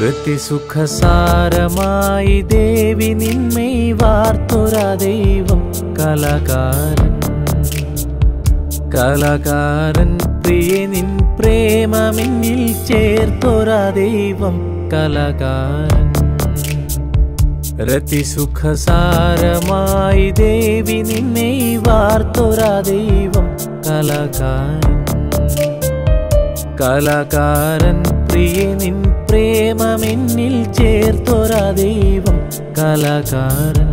രതിസുഖസാരമായി ദേവി നിന്മേ വാർത്തുര ദൈവം കലകാരൻ കലകാരൻ പ്രിയ നിൻ പ്രേമമെന്നിൽ ചേർത്തൊര ദൈവം കലകാരൻ രതിസുഖസാരമായി ദേവി നിന്നെ വാർത്തുര ദൈവം കലകാരൻ കലാകാരൻ പ്രിയ നിൻ പ്രേമമെന്നിൽ ചേർത്തൊര ദൈവം കലാകാരൻ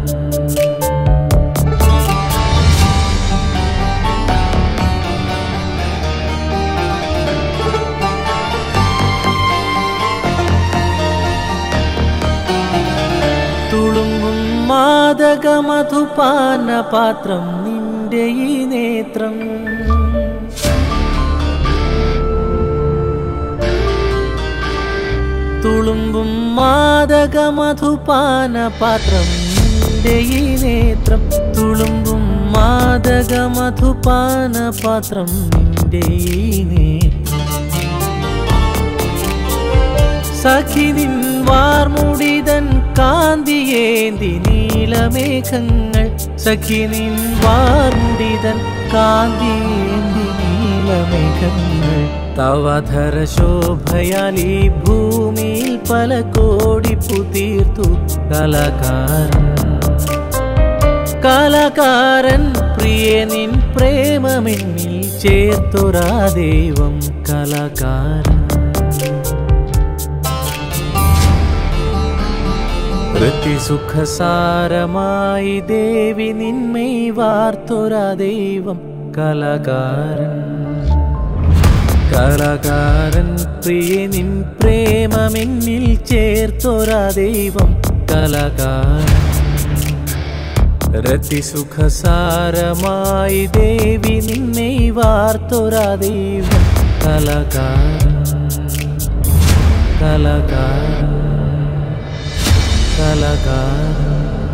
തുളുമ്പും മാദക മധുപാന പാത്രം നിന്റെ ഈ നേത്രം തുളുമ്പും മാദക മധുപാന പാത്രം നിന്റെ ഈ നേത്രം തുളുമ്പും മാദക മധുപാന പാത്രം നിന്റെ ഈ നേത്രം സഖിനിൻ വാർമുടിതൻ കാന്തിയേന്തി നീലമേഘങ്ങൾ സഖിനിൻ വാർമുടിതൻ കാന്തിയേന്തി നീലമേഘങ്ങൾ തവധര ശോഭയാൽ ഈ ഭൂമിയിൽ പല കോടി പുതീർത്തു കലാകാരൻ കലാകാരൻ പ്രിയ നിൻ പ്രേമമെന്നിൽ ചേർത്തൊരാ ദൈവം കലാകാരൻ സുഖസാരമായി ദേവി നിന്മേ വാർത്തുര ദൈവം കലാകാരൻ കലാകാരൻ പ്രിയ നിൻ പ്രേമമെന്നിൽ ചേർത്തൊര ദൈവം കലാകാരൻ രതിസുഖസാരമായി ദേവി നിന്നെ വാർത്തുര ദൈവം കലാകാരൻ കലാകാരൻ കലാകാരൻ